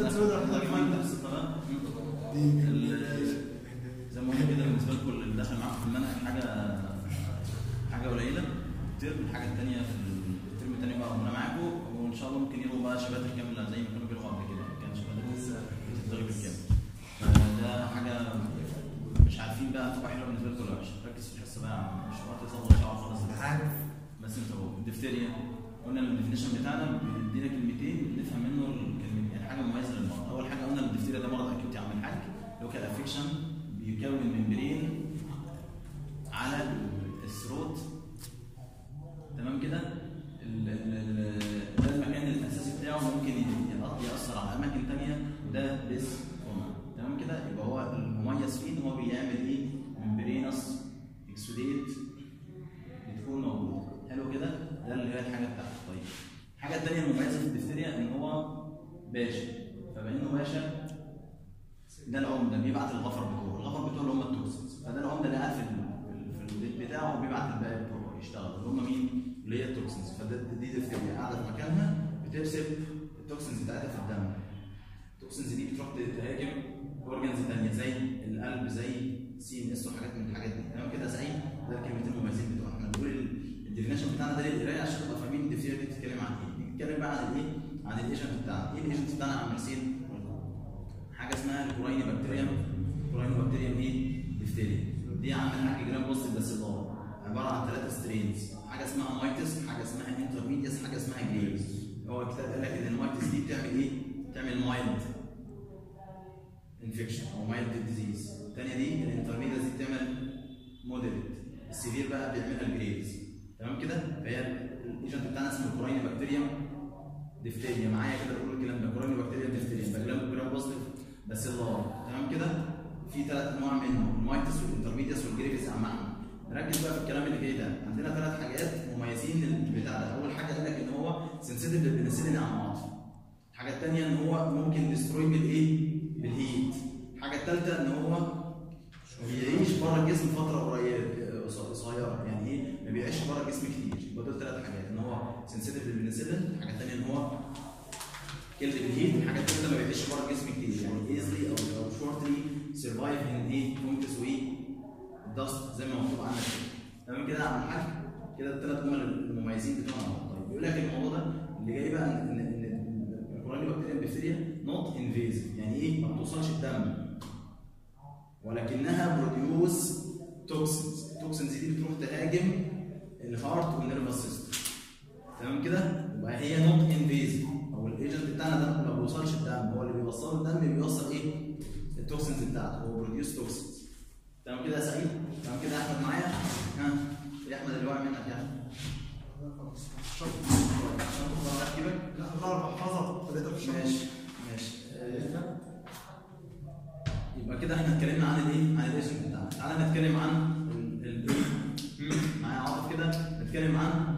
ال- ال- زي ما قلنا كده بالنسبه لكم اللي داخل معاكم في المنهج حاجه حاجه قليله الترم الحاجه الثانيه في الترم الثاني بقى ربنا معاكم وان شاء الله ممكن يلغوا بقى شباتر كامله زي ما كانوا بيلغوا قبل كده كان شباتر بتتلغي بالكامل فده حاجه مش عارفين بقى تبقى حلوه بالنسبه لكم ولا وحشه ركز في الحصه بقى مش وقت تصور شعر خالص عارف بس انت هو الدفتيريا قلنا الديفينيشن بتاعنا بيدينا كلمتين نفهم منه الكلمتين يعني حاجه مميزه للمرض اول حاجه قلنا الدفتيريا ده مرض اكيوت يا عم الحاج لوكال افكشن بيكون ممبرين على الثروت تمام كده ال- ال- ال- ده المكان الاساسي بتاعه ممكن ي- ياثر على اماكن ثانيه وده بس تمام كده يبقى هو المميز فيه ان هو بيعمل ايه ممبرينس اكسوديت بتكون موجوده حلو كده ده اللي هي الحاجه بتاعته طيب الحاجه الثانيه المميزه في الدفتيريا ان هو باشا فبانه باشا ده العمده بيبعت الغفر بتوعه الغفر بتوعه اللي هم التوكسينز فده العمده اللي قاعد في ال- في البيت بتاعه وبيبعت الباقي بتوعه يشتغل اللي هم مين؟ اللي هي التوكسينز فده دي دفتيريا قاعده في مكانها بترسب التوكسينز بتاعتها في الدم التوكسينز دي بتروح تهاجم اورجنز ثانيه زي القلب زي سي ان اس وحاجات من الحاجات دي تمام كده يا سعيد ده الكلمتين المميزين بتوعنا احنا بنقول الديفينيشن بتاعنا ده للقرايه عشان تبقى فاهمين الدفتيريا دي بتتكلم عن ايه بنتكلم بقى عن الايه عن الايجنت بتاعنا ايه الايجنت بتاعنا يا عم حسين حاجه اسمها الكورايني بكتيريا كورايني بكتيريا ايه ديفتيريا دي عامل حاجه جرام بوست بس ضار عباره عن ثلاثه سترينز حاجه اسمها مايتس حاجه اسمها انترميديس حاجه اسمها جريفز هو الكتاب قال لك ان المايتس دي بتعمل ايه؟ بتعمل مايلد انفكشن او مايلد ديزيز الثانيه دي الانترميديس دي بتعمل مودريت السيفير بقى بيعملها الجريفز تمام كده فهي الايجنت بتاعنا اسمه الكورايني بكتيريا ديفتيريا معايا كده بقول الكلام ده كورايني بكتيريا ديفتيريا يبقى جرام جرام بوزيتيف بس الضار تمام كده في ثلاث انواع منه المايتس والانترميديس والجريفز يا عم احمد نركز بقى في الكلام اللي جاي ده عندنا ثلاث حاجات مميزين للبتاع ده اول حاجه قال لك ان هو سنسيتيف للبنسلين يا عم عاطف الحاجه الثانيه ان هو ممكن ديستروي بالايه بالهيت الحاجه الثالثه ان هو بيعيش بره الجسم فتره قريبه قصيره يعني ايه ما بيعيش بره الجسم كتير يبقى دول ثلاث حاجات ان هو سنسيتيف للبنسلين الحاجه الثانيه ان هو كيلد بالهيت الحاجه الثالثه ما بيعيش بره الجسم كتير يعني ايزلي او او شورتلي سرفايف ان ايه فونكس وايه الدست زي ما مكتوب عندك كده تمام كده يا عم الحاج كده الثلاث جمل المميزين بتوعنا طيب بيقول لك الموضوع ده اللي جاي بقى ان ان ان الكوروني بكتيريا بكتيريا نوت انفيزيف يعني ايه ما بتوصلش الدم ولكنها بروديوس توكسينز التوكسينز دي بتروح تهاجم الهارت والنيرفس سيستم تمام كده يبقى هي نوت انفيزيف او الايجنت بتاعنا ده ما بيوصلش الدم هو اللي بيوصله الدم بيوصل ايه التوكسينز بتاعته هو بروديوس توكسينز تمام كده يا سعيد تمام كده يا احمد معايا ها يا احمد اللي واقع منك يا احمد عشان تقدر اركبك لا بعرف احفظها بدأت في الشرح ماشي ماشي آه، يبقى كده احنا اتكلمنا عن الايه؟ عن الايجنت بتاعنا، تعالى نتكلم عن ال- ال- معايا عاطف كده نتكلم عن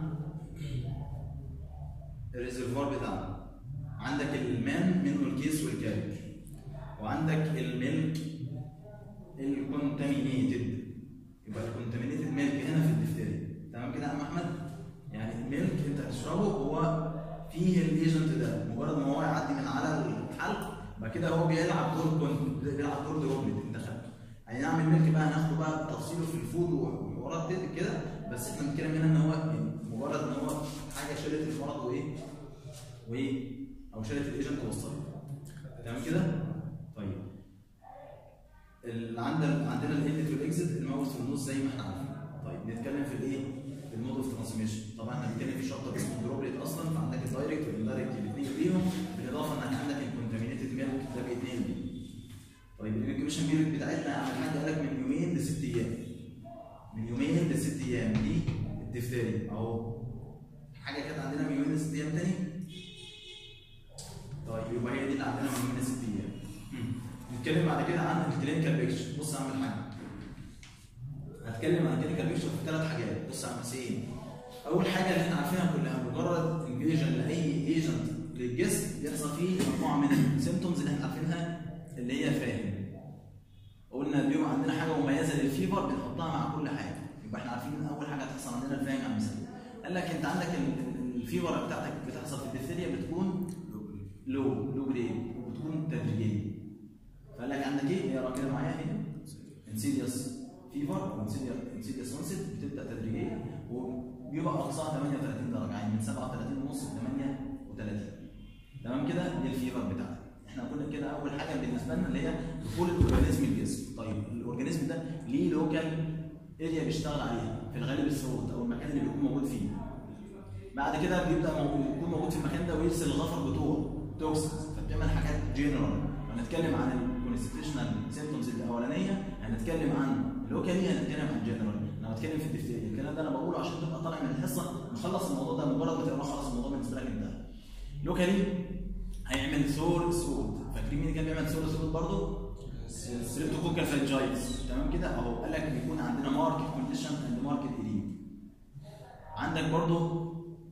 الريزرفوار بتاعنا. عندك المان منه الكيس والكارج وعندك الميلك الكونتامينيتد يبقى الكونتامينيتد ميلك هنا في الدفتريا تمام كده يا عم احمد؟ يعني الميلك انت هتشربه هو فيه الايجنت ده مجرد ما هو يعدي من على الحلق بعد كده هو بيلعب دور كنت بيلعب دور دروبلت انت خدته يعني نعمل ملك بقى هناخده بقى بتفصيله في الفود وحوارات كده- كده بس احنا بنتكلم هنا ان هو يعني مجرد ان هو حاجه شالت المرض وايه وايه او شالت الايجنت ووصلت تمام كده طيب اللي عندنا عندنا الانت والاكزit الماوس في النص زي ما احنا عارفين طيب نتكلم في الايه في المود اوف ترانسميشن طبعا احنا بنتكلم في شابتر اسمه دروبلت اصلا فعندك الدايركت والاندايركت الاثنين ليهم بالاضافه انك عندك الكونتامينيتد ميلك ده باثنين ليه طيب الانكيوبيشن بيريد بتاعتنا يا عم الحاج قال لك من يومين لست ايام من يومين لست ايام دي الدفتري اهو حاجه كانت عندنا من يومين لست ايام تاني طيب يبقى هي دي اللي عندنا من يومين لست ايام مم. نتكلم بعد كده عن الكلينيكال بيكشر بص يا عم الحاج هتكلم عن الكلينيكال بيكشر في ثلاث حاجات بص يا عم حسين اول حاجه اللي احنا عارفينها كلها مجرد انفيجن لاي ايجنت للجسم يحصل فيه مجموعه من السيمتومز اللي احنا عارفينها اللي هي فاهم قلنا اليوم عندنا حاجه مميزه للفيفر بنحطها مع كل حاجه يبقى احنا عارفين ان اول حاجه هتحصل عندنا الفاهم يا عم سيد قال لك انت عندك ال- ال- الفيفر بتاعتك بتحصل في الدفتريا بتكون لو لو جريد وبتكون اقرا كده معايا هي انسيديوس فيفر وانسيديوس اونست بتبدا تدريجيا وبيبقى اقصاها 38 درجه يعني من 37 ونص ل 38 تمام كده دي الفيفر بتاعتك احنا كنا كده اول حاجه بالنسبه لنا اللي هي دخول الاورجانيزم الجسم طيب الاورجانيزم ده ليه لوكال اريا بيشتغل عليها في الغالب الثروت او المكان اللي بيكون موجود فيه بعد كده بيبدا موجود يكون موجود في المكان ده ويرسل الغفر بتوعه توكسينز فبتعمل حاجات جنرال هنتكلم عن الكونستيتيوشنال سيمبتومز الاولانيه هنتكلم عن لوكالي هنتكلم عن جنرال انا بتكلم في الدفتيريا الكلام ده انا بقوله عشان تبقى طالع من الحصه مخلص الموضوع ده مجرد ما تقراه خلاص الموضوع بالنسبه لك انتهى لوكالي هيعمل ثور ثروت فاكرين مين كان بيعمل ثور ثروت برضه؟ ستريبتوكوكال فانجايتس تمام كده اهو قال لك بيكون عندنا ماركت كونديشن اند ماركت اريد عندك برضه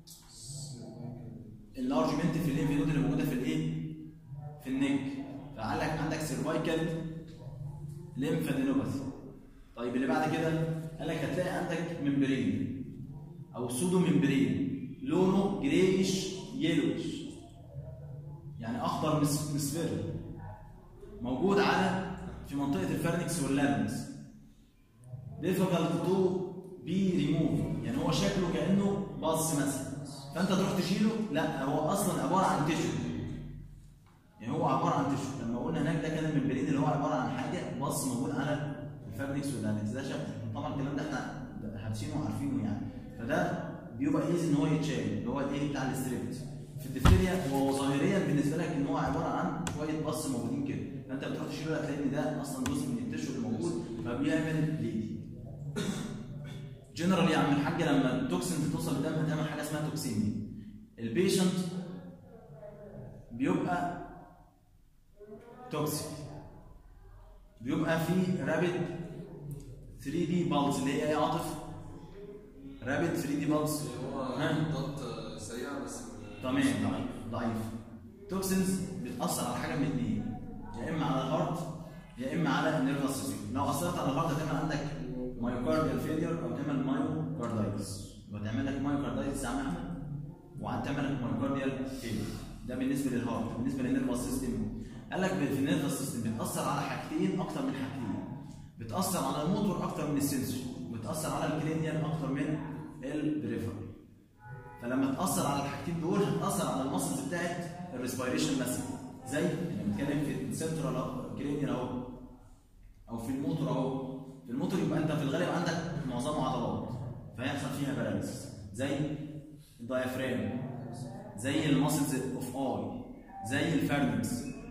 اللارجمنت في الليمف نود اللي موجوده في الايه؟ في النك فقال لك عندك سيرفايكال ليمفادينوباثي طيب اللي بعد كده قال لك هتلاقي عندك ممبرين او سودو ممبرين لونه جريش يلوش يعني اخضر مس- مصفر موجود على في منطقه الفرنكس واللارنكس difficult to be removed يعني هو شكله كانه باص مثلا فانت تروح تشيله لا هو اصلا عباره عن تيشو يعني هو عباره عن تيشو لما قلنا هناك ده كان الممبرين اللي هو عباره عن حاجه باص موجود على الفرنكس واللارنكس ده شكل طبعا الكلام ده احنا حابسينه وعارفينه يعني فده بيبقى ايزي ان هو يتشال اللي هو الايه بتاع الاستريبت في الدفتيريا هو ظاهريا بالنسبه لك ان هو عباره عن شويه بص موجودين كده فانت بتروح تشيله هتلاقي ان ده اصلا جزء من التشو اللي موجود فبيعمل بليدنج جنرال يا عم الحاج لما التوكسين توصل للدم هتعمل حاجه اسمها توكسيميا البيشنت بيبقى توكسيك بيبقى في رابد 3 دي بالز اللي هي ايه يا عاطف؟ رابد 3 دي بالز هو ها؟ ضغط سريع بس تمام ضعيف ضعيف توكسينز بتاثر على حاجه من اثنين يا اما على الهارت يا اما على النيرفس سيستم لو اثرت على الهارت هتعمل عندك مايوكارديال فيلير او تعمل مايوكاردايتس وهتعمل لك مايوكاردايتس يا عم احمد وهتعمل لك مايوكارديال فيلير ده بالنسبه للهارت بالنسبه للنيرفس سيستم قال لك في النيرفس سيستم بتاثر على حاجتين اكتر من حاجتين بتاثر على الموتور اكتر من السنسور بتاثر على الكرينيال اكتر من البريفرال فلما تاثر على الحاجتين دول هتاثر على المسلز بتاعت الريسبيريشن مثلا زي يعني بنتكلم في السنترال اهو كرينيال اهو او في الموتور اهو في الموتور يبقى انت في الغالب عندك معظمه عضلات فيحصل فيها باراليس زي الدايفرام زي المسلز اوف اي زي الفارنكس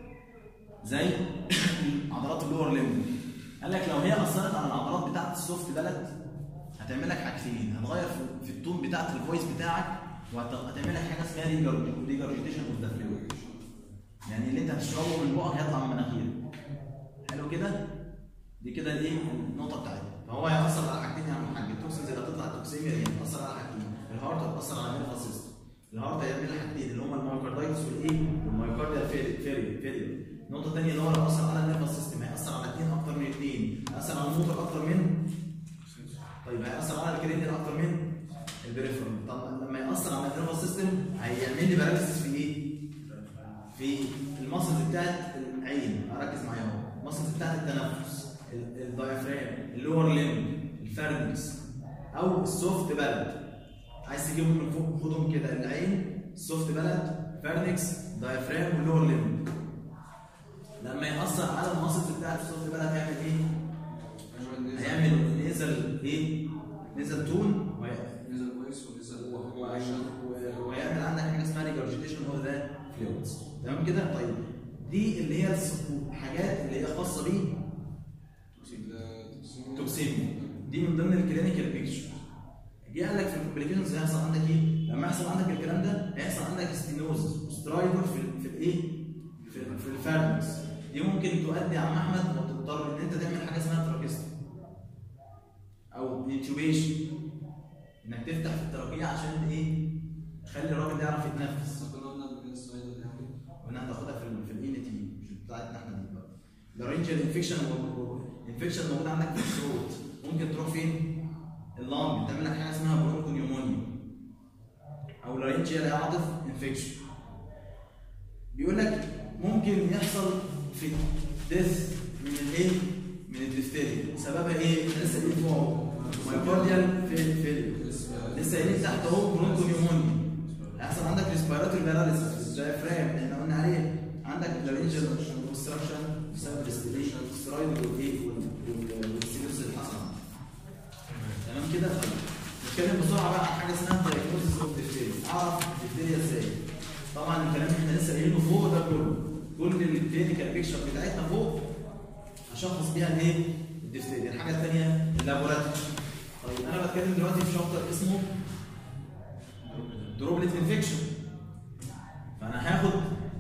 زي عضلات اللور ليمب قال لك لو هي اثرت على العضلات بتاعت السوفت بلد هتعمل لك حاجتين هتغير في- في التون بتاعت الفويس بتاعك وهتعمل لك حاجه اسمها ريجرجيتيشن اوف ذا فلويد يعني اللي انت هتشربه من بقك هيطلع من مناخيرك حلو كده دي كده الايه النقطه بتاعتها فهو هيأثر على حاجتين يا عم الحاج التوكسينز اللي هتطلع التوكسيميا دي هتأثر على حاجتين الهارت هتأثر على النيرفس سيستم الهارت هيعمل لك حاجتين اللي هما المايوكاردايتس والايه والمايوكارديال فيري فيري النقطه الثانيه اللي هو هيأثر على النيرفس سيستم هيأثر على اثنين اكتر من اثنين هيأثر على الموتور اكتر من طيب هيأثر على الكرينيال اكتر من البريفرال طب لما يأثر على النيرفس سيستم هيعمل لي باراليسيس في ايه؟ في المسلز بتاعت العين ركز معايا اهو المسلز بتاعت التنفس ال- الدايفرام اللور ليم الفارنكس او السوفت بلد عايز تجيبهم من فوق خدهم كده العين السوفت بلد فارنكس دايفرام واللور ليم لما يأثر على المسلز بتاعت السوفت بلد هيعمل ايه؟ هيعمل نزل ايه؟ نزل تون وهي- نزل كويس ونزل و- وهيعمل عندك حاجه اسمها ريجرجيتيشن اوف ذا فلويدز تمام كده طيب دي اللي هي الس- حاجات اللي هي خاصه بيه توكسيميا دي من ضمن الكلينيكال بيكتشر جه قال لك في الكومبليكيشنز هيحصل عندك ايه؟ لما يحصل عندك الكلام ده هيحصل عندك ستينوز وسترايدر في ال- في الايه؟ في, في الفارنكس دي ممكن تؤدي يا عم احمد وتضطر ان انت تعمل حاجه اسمها تراكيستي او انتوبيشن انك تفتح في التراكيه عشان ايه؟ تخلي الراجل ده يعرف يتنفس كنا قلنا قبل كده السلايد اللي يعني وانها هتاخدها في ال في الاي تي مش بتاعتنا احنا دي بقى لارنجال انفكشن انفكشن موجود عندك في الثروت ممكن تروح فين؟ اللانج تعمل لك حاجه اسمها برونكو نيومونيا او لارنجال عاطف انفكشن بيقول لك ممكن يحصل في ديث من الايه؟ من الدفتيريا سببها ايه؟ إحنا لسه قايلين فوق مايكارديال فيليو لسه قايلين تحت اهو برونكو نيومونيا هيحصل عندك ريسبيراتوري باراليسيس الدايفرام اللي احنا قلنا عليه عندك لارنجال اوبستراكشن بسبب الاستريشن السترايد والايه والسيلوس اللي حصل تمام كده طيب نتكلم بسرعه بقى عن حاجه اسمها دايجنوستس اوف ديفتيريا اعرف الديفتيريا ازاي طبعا الكلام اللي احنا لسه قايلينه فوق ده كله كل الكلينيكال بيكشر بتاعتنا فوق هشخص بيها الايه الديفتيريا الحاجه الثانيه اللابوراتوري طيب انا بتكلم دلوقتي في شابتر اسمه دروبلت انفكشن فانا هاخد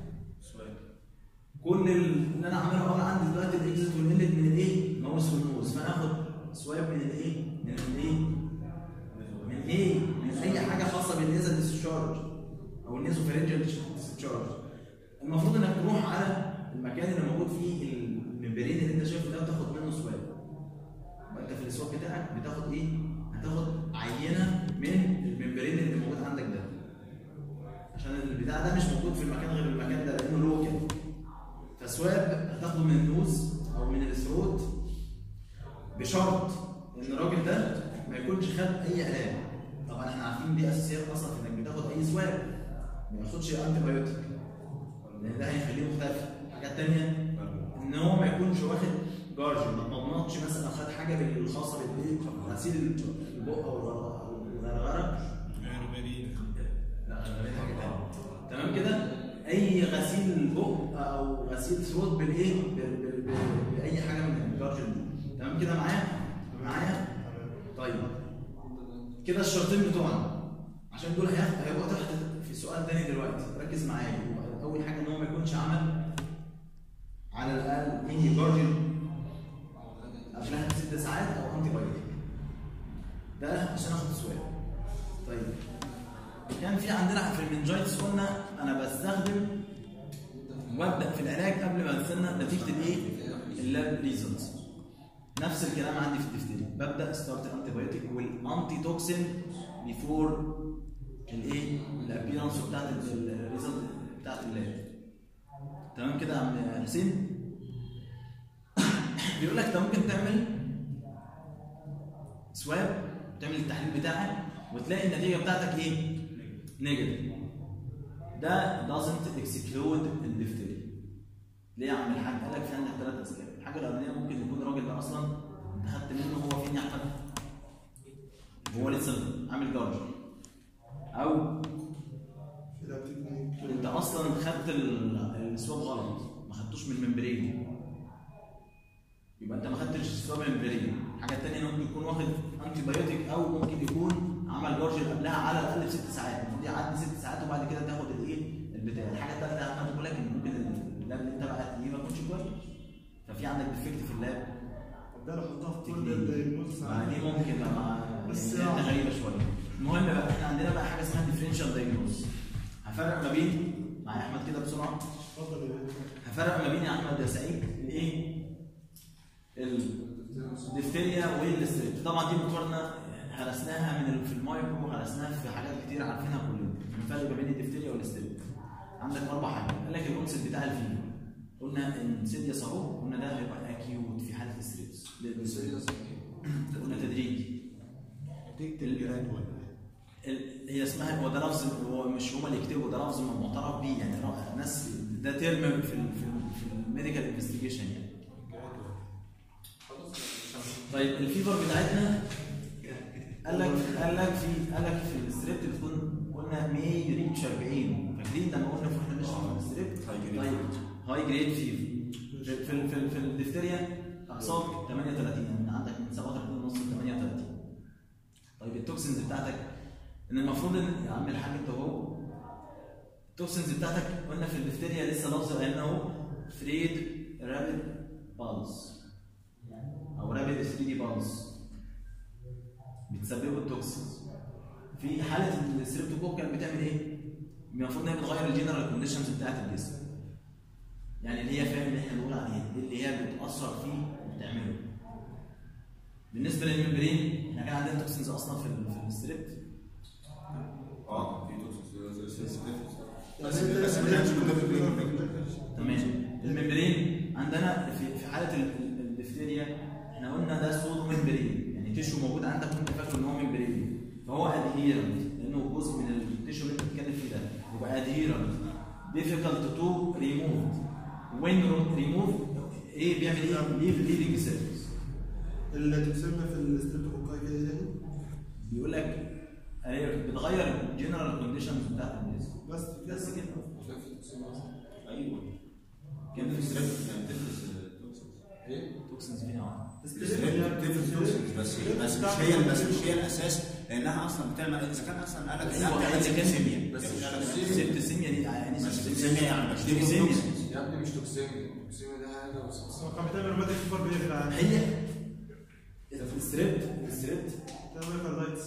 كل اللي انا عامله انا عندي دلوقتي الاكزيت والانلت من الايه؟ ماوس والنوز فانا هاخد سواب من الايه؟ من الايه؟ من ايه؟ من اي حاجه خاصه بالنيزل ديسشارج او النيزوفرنجال ديسشارج المفروض انك تروح على المكان اللي موجود فيه الممبرين اللي انت شايفه ده وتاخد منه سواب وانت في السواب بتاعك بتاخد ايه؟ هتاخد عينه من الممبرين اللي موجود عندك ده عشان البتاع ده مش موجود في المكان غير المكان ده لانه لوكال فسواب هتاخده من النوز او من الثروت بشرط ان الراجل ده ما يكونش خد اي علاج طبعا احنا عارفين دي اساسيات اصلا في انك بتاخد اي سواب ما ياخدش انتي بايوتيك لان ده هيخليه مختفي الحاجه الثانيه ان هو ما يكونش واخد جارج ما تضمنش مثلا خد حاجه الخاصه بالايه غسيل البق او الغرغره لا غرغره حاجه ثانيه تمام كده اي غسيل بق او غسيل ثروت بالايه بال- بال- بال- باي حاجه من الجارج دي تمام كده معايا معايا طيب كده الشرطين بتوعنا عشان دول هياخد- هيبقوا تحت في سؤال تاني دلوقتي ركز معايا يبقى اول حاجه ان هو ما يكونش عمل على الاقل انهي جارجن قبلها بست ساعات او انتي بايوتيك ده عشان اخد سؤال طيب كان في عندنا في المنجايتس قلنا انا بستخدم وابدا في العلاج قبل ما استنى نتيجه الايه؟ اللاب ريزلتس نفس الكلام عندي في الدفتري ببدا ستارت انتي بايوتيك والانتي توكسين بيفور الايه؟ الابيرنس بتاعت الريزلت بتاعت اللاب تمام كده يا عم حسين؟ بيقول لك انت ممكن تعمل سواب تعمل التحليل بتاعك وتلاقي النتيجه بتاعتك ايه؟ نيجاتيف ده doesn't exclude الدفتري ليه يا عم الحاج؟ قال لك في عندك ثلاث اسباب الحاجه الاولانيه ممكن يكون الراجل ده اصلا انت خدت منه هو فين يا احمد؟ هو لسه عامل جارج او انت اصلا خدت ال- السواب غلط ما خدتوش من الممبرين يبقى انت ما خدتش السواب من الممبرين الحاجه الثانيه ممكن يكون واخد انتي بايوتيك او ممكن يكون عمل جارج قبلها على الاقل بست ساعات المفروض يعدي ست ساعات وبعد كده تاخد الايه البتاع الحاجه الثالثه انا بقول لك ان ممكن اللاب اللي انت بقى تجيبه ما يكونش كويس ففي عندك ديفكت في اللاب ده لو حطها في كل تكنيك. الدايجنوز ما دي ممكن بقى مع بس بس يعني- غريبه شويه المهم بقى احنا عندنا بقى حاجه اسمها ديفرنشال دايجنوز هفرق ما بين مع احمد كده بسرعه اتفضل يا باشا. هفرق ما بين يا احمد يا سعيد الايه الدفتيريا والستريب طبعا دي مقارنه هرسناها من ال- في المايكرو وهرسناها في حاجات كتير عارفينها كلنا الفرق ما بين الدفتيريا والستريب عندك اربع حاجات قال لك الانسل بتاع الفيل قلنا ان سيدياس اهو قلنا ده هيبقى اكيوت في حاله الستريبس قلنا تدريجي تكتب الجراد ولا ال- هي اسمها هو ده لفظ هو مش هما اللي يكتبوا ده لفظ معترف بيه يعني را- ناس ده ترم في ال في, ال في الميديكال انفستيجيشن يعني طيب الفيفر بتاعتنا قال لك قال لك في قال لك في الستريبت بتكون قلنا مي ريتش 40 فاكرين لما قلنا في احنا بنشرح في الستريبت High grade. طيب هاي جريد فيفر في ال في, ال في الدفتيريا اقصاك 38 يعني عندك من 37 ونص ل 38 طيب التوكسينز بتاعتك ان المفروض ان يا عم الحاج انت اهو التوكسينز بتاعتك قلنا في الدفتيريا لسه لفظ قلنا اهو فريد رابيد بالز او رابيد 3 دي بالز بتسببوا التوكسينز في حاله الستريبتوكوكال بتعمل ايه؟ المفروض ان هي بتغير الجنرال كونديشنز بتاعت الجسم يعني اللي هي فاهم اللي احنا بنقول عليه اللي هي بتاثر فيه وبتعمله بالنسبه للممبرين احنا كان عندنا توكسينز اصلا في ال- في الستريبت اه في توكسيس بس بس ما كانش متفق بيه تمام الممبرين عندنا في في حاله ال- حاجه احنا قلنا ده سودو ممبرين يعني تيشو موجود عندك وانت فاكره ان هو ممبرين فهو ادهيرنت لانه جزء من التيشو اللي انت بتتكلم فيه ده يبقى ادهيرنت difficult to remove when remove ايه بيعمل ايه؟ ليه ليفنج سيرفيس اللي تسمى في الاستريبتوكوكاي كده يعني بيقول لك هي بتغير الجنرال كونديشنز بتاعت الجسم بس بس كده ايوه كان في ستريب بتفرز ايه؟ توكسنز فيها واحد. بتفرز توكسينز بس بس مش هي بس مش هي الاساس لانها اصلا بتعمل اذا كان اصلا قال لك انها أيوة، بتعمل إذا كان- سيبتسيميا بس مش بتعمل سيبتسيميا. سيبتسيميا دي يعني بس سيبتسيميا سيبتسيميا يعني بكتيريا سيبتسيميا. توكسينز يا ابني مش توكسيميا توكسيميا ده حاجه بس هو كان بتعمل روماتيك فيفر بيقفل عادي هي الستريبت الستريبت بتعمل كاردايتس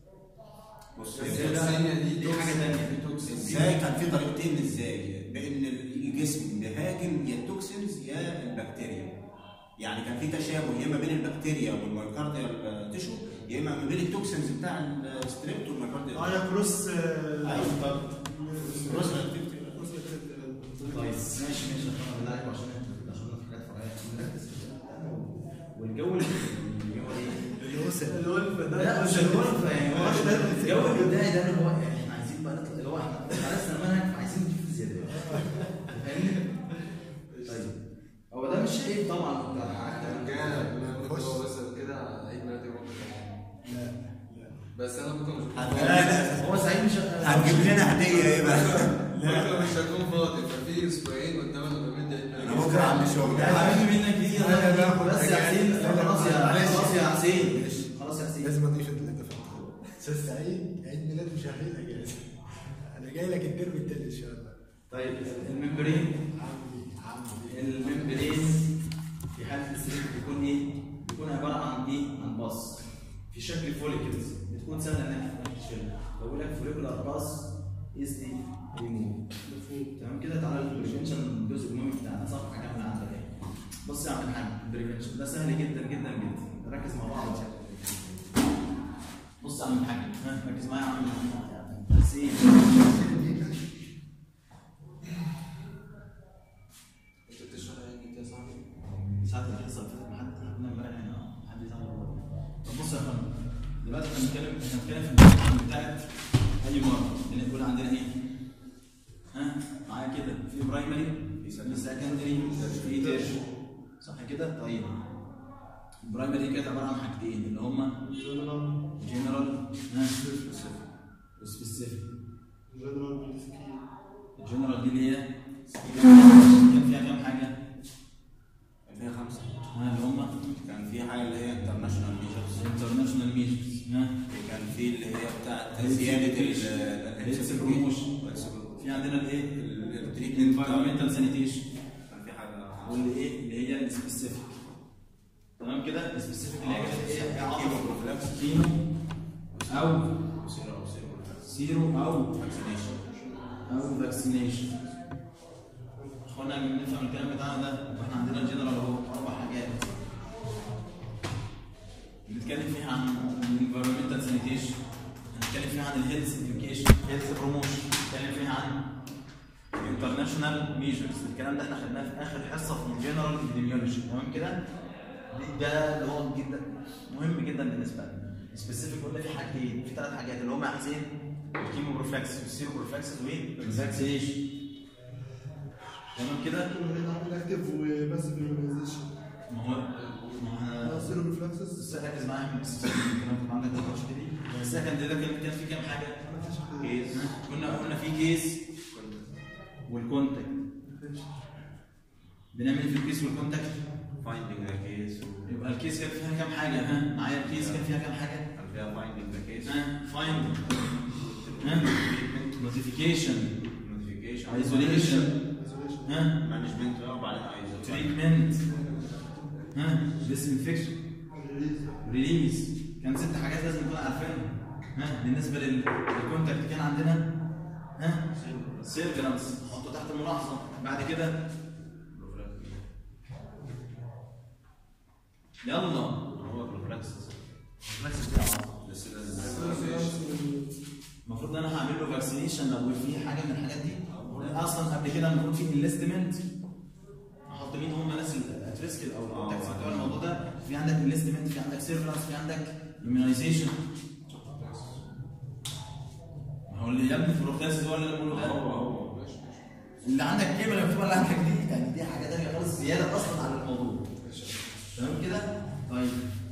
بص التوكسيميا دي دي حاجه ثانيه دي توكسين ازاي كان في طريقتين ازاي بان الجسم بيهاجم يا التوكسينز يا البكتيريا يعني كان في تشابه يا اما بين البكتيريا والمايكارديال تيشو يا اما ما بين التوكسينز بتاع الستريبت والمايكارديال اه يا كروس ايوه طب كروس كروس طيب ماشي ماشي عشان بالله عليكم عشان انت دخلنا في حاجات فرعيه نركز في ده. والجو اللي اللي هو ايه؟ الوسل الولف ده لا مش الغرفه يعني هو مش ده اللي- الجو اللي قدامي ده اللي هو يعني احنا عايزين بقى نطلع اللي هو احنا درسنا المنهج فعايزين نشوف الزيادات فاهمني؟ طيب هو ده مش عيب طبعا ده حاجه كان كنت هو بس كده عيد ميلادي بكره لا لا بس انا بكره مش هتجيب هو سعيد مش هتجيب لنا هديه ايه بقى؟ بكره مش هكون فاضي ففي اسبوعين قدام انا بمد عيد انا ميلادي بكره عندي شغل يا حبيبي منك دي أنا باخد بس يا حسين أجازة. خلاص يا معلش. خلاص يا حسين خلاص يا حسين لازم اضيف اللي انت فهمته استاذ سعيد عيد ميلاد شهرين اجازه انا جاي لك الترم التاني ان شاء الله طيب الممبرين عمي عمي الممبرين في حاله السرير بيكون ايه؟ بيكون عباره عن ايه؟ عن باص في شكل فوليكلز بتكون سهله انك تشيلها بقول لك فوليكولار باص از دي ريموف تمام كده تعالى البريفنشن الجزء المهم بتاعنا صفحه كامله عندك اهي بص يا عم الحاج البريفنشن ده سهل جدا جدا جدا نركز مع بعض بص يا عم الحاج ها ركز معايا يا عم حسين انت بتشرح ايه انت يا صاحبي؟ ساعة الحصة اللي فاتت محد كنا امبارح هنا اه حد يزعل والله. طب بص يا فندم دلوقتي احنا بنتكلم احنا بنتكلم في الامتحان بتاعت اي مرة اللي بنقول عندنا ايه؟ ها معايا كده في برايمري في سكندري في تيرش صح كده؟ طيب البرايمري دي كانت عبارة عن حاجتين اللي هما جنرال ها وسبيسيفيك الجنرال دي اللي هي كان فيها كام حاجة؟ كان فيها خمسه ها اللي هما كان في حاجه اللي هي انترناشونال ميجرز انترناشونال ميجرز ها كان في اللي هي بتاعت Health زياده education. Health promotion. في عندنا الايه؟ التريتمنت environmental sanitation كان في حاجه واللي ايه؟ اللي هي السبيسيفيك تمام كده؟ السبيسيفيك اللي هي كانت ايه؟ هي عضله Chemoprophylaxis. كيمو او سيرو او سيرو سيرو او فاكسينيشن او فاكسينيشن اخوانا نفهم الكلام بتاعنا ده واحنا عندنا الجنرال اهو اربع حاجات بنتكلم فيها عن environmental sanitation هنتكلم فيها عن الهيلث education هيلث بروموشن هنتكلم فيها عن international measures الكلام ده احنا خدناه في اخر حصه في الجنرال epidemiology تمام كده دي- ده اللي هو جدا مهم جدا بالنسبه لنا سبيسيفيك قلنا في حاجتين في ثلاث حاجات اللي هم عايزين الكيمو بروفلاكسس والسيرو بروفلاكسس والفاكسينيشن تمام كده اكتف وبس في الريلايزيشن ما هو ما احنا سيرو ريفلكسز بس ركز معايا بس الكلام كان عندك نقاش دي السكند ده كان كان في كام حاجه كيس كنا قلنا في كيس والكونتاكت بنعمل إيه في الكيس والكونتاكت فايندينج ذا كيس يبقى الكيس كان فيها كام حاجه ها معايا الكيس كان فيها كام حاجه كان فيها فايندينج ذا كيس ها فايند ها نوتيفيكيشن نوتيفيكيشن ايزوليشن ها مانجمنت وبعدين ايزو تريتمنت ها ديسانفكشن ريليز كان ست حاجات لازم نكون عارفينها ها بالنسبه لل- للكونتاكت كان عندنا ها سيرفرنس حطه تحت الملاحظه بعد كده يلا هو بروفلاكسس بروفلاكسس دي عظمة. بس لازم المفروض ان انا هعمل له فاكسينيشن لو في حاجه من الحاجات دي اصلا قبل كده المفروض في انليستمنت خط مين هم الناس الاتريسك او التاكس بتوع الموضوع ده في عندك انليستمنت في عندك سيرفرنس في عندك immunization ما هو اللي يا ابني البروتاز هو اللي بقوله ده هو هو ماشي ماشي اللي عندك ايه اللي مكتوب اللي عندك دي يعني دي حاجه ثانيه خالص زياده اصلا على الموضوع تمام كده؟ طيب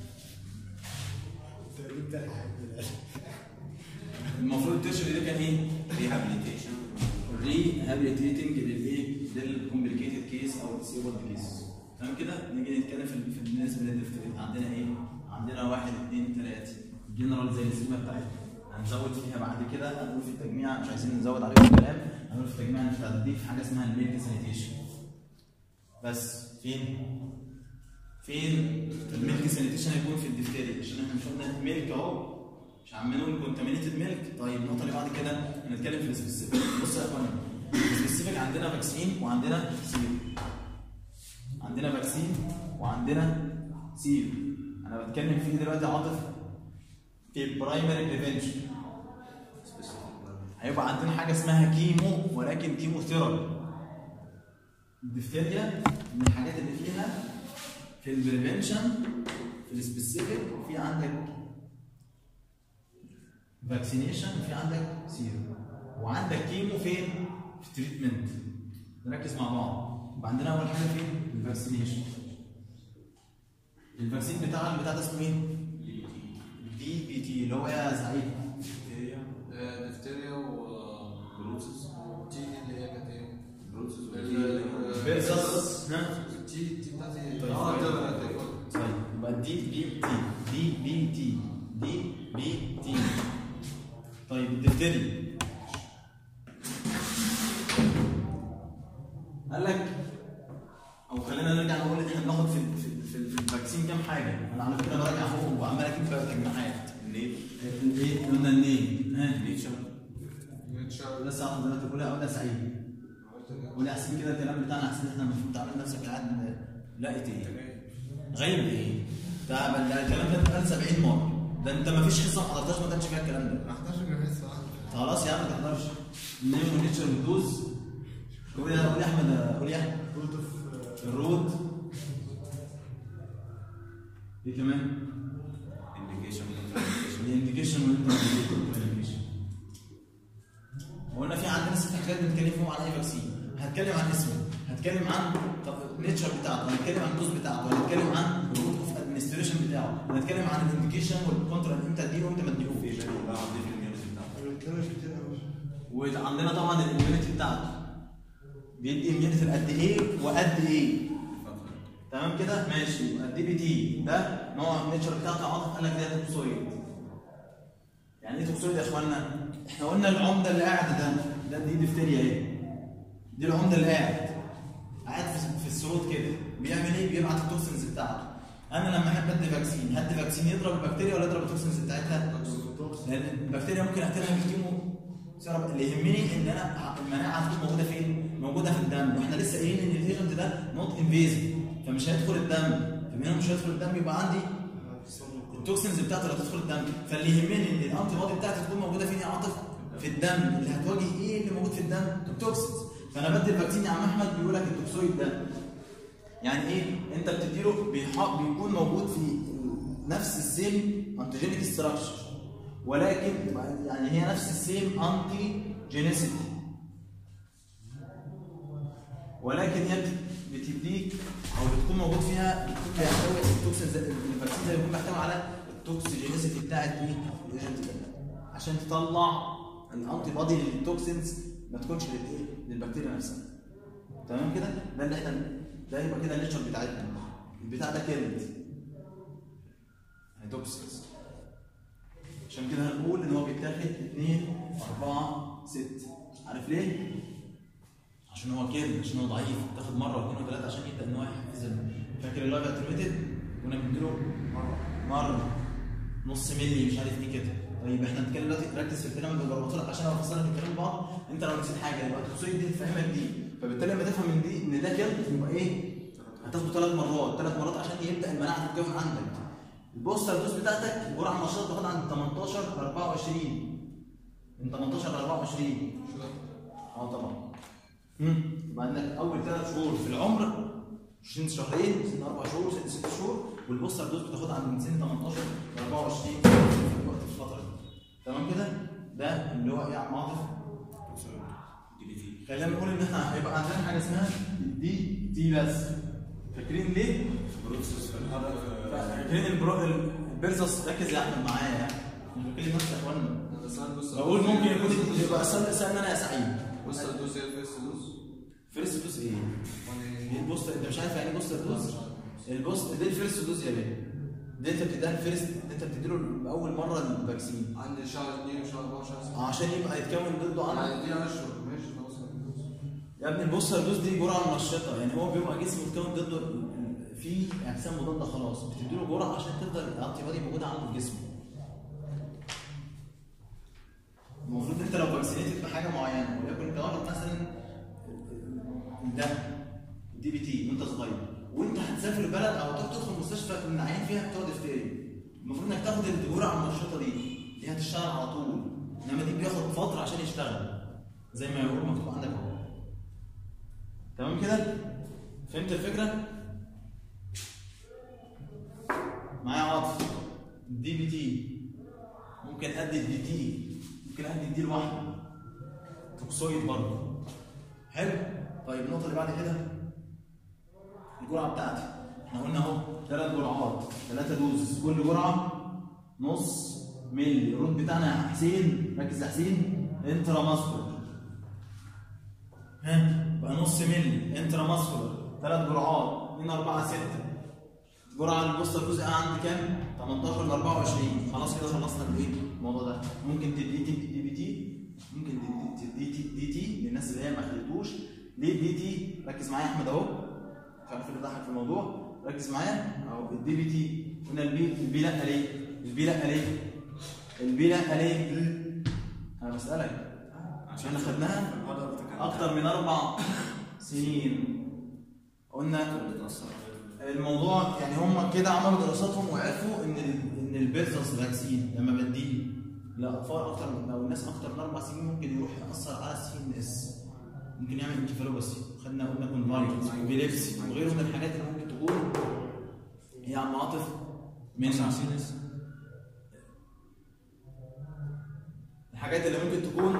انت جبت الحاجة المفروض التشري ده كان ايه؟ ريهابيليتيشن ريهابيليتيتنج للايه؟ للكومبليكيتد كيس او الديسيبلد كيس تمام كده؟ نيجي نتكلم في في بالنسبه للديفتريت عندنا ايه؟ عندنا واحد اثنين ثلاثه جنرال زي السيما بتاعتنا هنزود فيها بعد كده هنقول في التجميع مش عايزين نزود عليهم الكلام هنقول في التجميع مش هتضيف حاجه اسمها الميلك سانيتيشن بس فين؟ فين الميلك سانيتيشن هيكون في الدفتري عشان احنا مش قلنا ميلك اهو مش عمالين نقول كونتامينيتد ميلك طيب النقطه اللي بعد كده هنتكلم في السبيسيفيك بص يا اخوانا السبيسيفيك عندنا فاكسين وعندنا سيرو عندنا فاكسين وعندنا سيرو انا بتكلم فيه دلوقتي عاطف في برايمري بريفنشن هيبقى عندنا حاجه اسمها كيمو ولكن كيمو ثيرابي الدفتريا من الحاجات اللي فيها في البريفنشن في السبيسيفيك وفي عندك فاكسينيشن وفي عندك سيرو وعندك كيمو فين؟ في تريتمنت نركز مع بعض يبقى عندنا اول حاجه فين؟ الفاكسينيشن الفاكسين بتاع البتاع ده اسمه ايه؟ دي بي تي اللي هو ايه يا سعيد؟ آه، دفتيريا وبروسس تي دي اللي هي كانت ايه؟ بروسس فيرسس ها؟ تي تي بتاعتي طيب. اه ده ده طيب يبقى دي بي تي دي بي تي دي بي تي طيب الدفتري قال لك او خلينا نرجع نقول ان احنا بناخد في في, في, في الفاكسين كام حاجه انا على فكره براجع فوق وعمال اجيب بقى تجميعات نيل ايه قلنا النيل ها نيتشر نيتشر لسه عاطل دلوقتي قولها قولها سعيد قولها احسن كده الكلام بتاعنا احسن احنا المفروض تعمل نفسك قاعد لقيت ايه غير ايه ده ده الكلام ده اتقال 70 مره ده انت ما فيش حصه ما حضرتهاش ما كانش فيها الكلام ده 11 من حصة واحدة خلاص يا عم ما تحضرش نيمو نيتشر دوز قول يا قول يا احمد قول يا احمد روت اوف الرود ايه كمان؟ انديكيشن الانديكيشن والانديكيشن قلنا في عندنا ست حاجات بنتكلم فيهم عن اي فاكسين هتكلم عن اسمه هتكلم عن النيتشر بتاعته هنتكلم عن الدوز بتاعته هنتكلم عن الروت اوف ادمنستريشن بتاعه هنتكلم عن الانديكيشن والكونترا امتى تديله وامتى ما تديهوش بقى اضيف الاميونيتي بتاعته بنتكلم كتير قوي وعندنا طبعا الاميونيتي بتاعته بيدي اميونيتي قد ايه وقد ايه فترة. تمام كده ماشي الدي بي تي ده نوع النيتشر بتاعته عاطف قال لك ده توكسويد يعني ايه توكسويد يا اخوانا احنا قلنا العمده اللي قاعد ده ده دي دفتريا اهي دي العمده اللي قاعد قاعد في, في السرود كده بيعمل ايه بيبعت التوكسنز بتاعته انا لما احب ادي فاكسين هدي فاكسين يضرب البكتيريا ولا يضرب التوكسنز بتاعتها لان البكتيريا ممكن اقتلها بالكيمو سيرب اللي يهمني ان انا المناعه هتكون موجوده فين؟ موجوده في الدم واحنا لسه قايلين ان الايجنت ده نوت انفيزيف فمش هيدخل الدم فمن هنا مش هيدخل الدم يبقى عندي التوكسنز بتاعته اللي هتدخل الدم فاللي يهمني ان الانتي بودي بتاعتي تكون موجوده فين يا عاطف؟ في الدم اللي هتواجه ايه اللي موجود في الدم؟ التوكسنز فانا بدي الفاكسين يا عم احمد بيقول لك التوكسويد ده يعني ايه؟ انت بتديله بيح- بيكون موجود في نفس السيم انتيجينيك ستراكشر ولكن يعني هي نفس السيم انتي جينيسيتي ولكن هي بت- بتديك او بتكون موجود فيها بتكون بيحتوي التوكسين زي الفاكسين زي بيكون بيحتوي على التوكسيجينيسيتي بتاعت مين؟ الايجنت ده عشان تطلع الانتي بودي للتوكسينز ما تكونش للايه؟ للبكتيريا نفسها تمام كده؟ ده اللي احنا ده يبقى كده النيتشر بتاعتنا البتاع ده كيلد هيتوكسينز عشان كده هنقول ان هو بيتاخد 2 4 6 عارف ليه؟ عشان هو كده عشان هو ضعيف تاخد مره واثنين وثلاثه عشان يبدا ان هو يحفز ال- فاكر اللايف اترميتد كنا بنديله مره نص ملي مش عارف ايه كده طيب احنا هنتكلم دلوقتي ركز في الكلام اللي بربطه لك عشان افصل لك الكلام ببعض انت لو نسيت حاجه يبقى التفصيل دي تفهمك دي فبالتالي لما تفهم من دي ان ده كده يبقى ايه؟ هتاخده ثلاث مرات ثلاث مرات عشان يبدا المناعه تتكون عندك البوستر دوز بتاعتك الجرعه النشاط بتاخد عند 18 ل 24 من 18 ل 24 اه طبعا امم يبقى عندك اول ثلاث شهور في العمر سن شهرين سن اربع شهور سن ست شهور والبوستر دوز بتاخدها عند من سن 18 ل 24 في الوقت في الفتره دي تمام كده ده اللي هو ايه يا عم عاطف دي بي تي خلينا نقول ان احنا هيبقى عندنا حاجه اسمها دي تي بس فاكرين ليه؟ بروسس في الحركه فاكرين البرو البرزس ركز يا احمد معايا يعني مش بكلم نفسي يا اخوانا انا سألت بص بقول ممكن يكون يبقى سأل سألنا انا يا سعيد بص الدوس هي الفيرست دوس فيرست دوز ايه؟ وانا ايه البوستر انت مش عارف يعني ايه بوستر دوز؟ البوست دي الفيرست دوز يا بيه دي انت بتديها الفيرست انت بتديله اول مره الفاكسين عندي شهر 2 وشهر 4 وشهر 6 عشان يبقى يتكون ضده عندك يعني دي اشهر ماشي خلاص هندوس. يا ابني البوستر دوز دي جرعه منشطه يعني هو بيبقى جسمه متكون ضده في اجسام مضاده خلاص بتديله جرعه عشان تفضل الانتي بادي موجوده عنده في جسمه المفروض انت لو فاكسينيتد بحاجه معينه وليكن انت واخد مثلا ده دي بي تي وانت صغير وانت هتسافر بلد او تروح تدخل مستشفى من عيان فيها بتوع دفتري المفروض انك تاخد الجرعه المنشطه دي دي هتشتغل على طول انما دي بياخد فتره عشان يشتغل زي ما يقول مكتوب عندك اهو تمام كده فهمت الفكره معايا عاطف دي بي تي ممكن ادي الدي تي ممكن ادي الدي لوحده توكسويد برضه حلو طيب النقطه اللي بعد كده الجرعه بتاعتي احنا قلنا اهو ثلاث جرعات ثلاثه دوز كل جرعه نص مللي الرود بتاعنا يا حسين ركز يا حسين انترا ماسكولار ها بقى نص مللي انترا ماسكولار ثلاث جرعات من 4 6 جرعه البوستر جزء عندي كام 18 ل 24 خلاص كده خلصنا الايه الموضوع ده ممكن تدي تي دي بي تي ممكن تدي تدي تي دي تي للناس اللي هي ما خدتوش ليه دي تي ركز معايا يا احمد اهو مش عارف اللي ضحك في الموضوع ركز معايا اهو الدي بي تي قلنا البي البي لا ليه البي لا ليه البي لا ليه انا بسالك عشان خدناها اكتر من اربع سنين قلنا بتاثر الموضوع يعني هم كده عملوا دراساتهم وعرفوا ان ال- ان البيزنس فاكسين لما بديه لاطفال اكتر من او الناس اكتر من اربع سنين ممكن يروح ياثر على السي ان اس ممكن يعمل انكفالوباسي خدنا قلنا كونفايرنس وبيليبسي وغيره من الحاجات اللي ممكن تكون إيه يا عم عاطف من الحاجات اللي ممكن تكون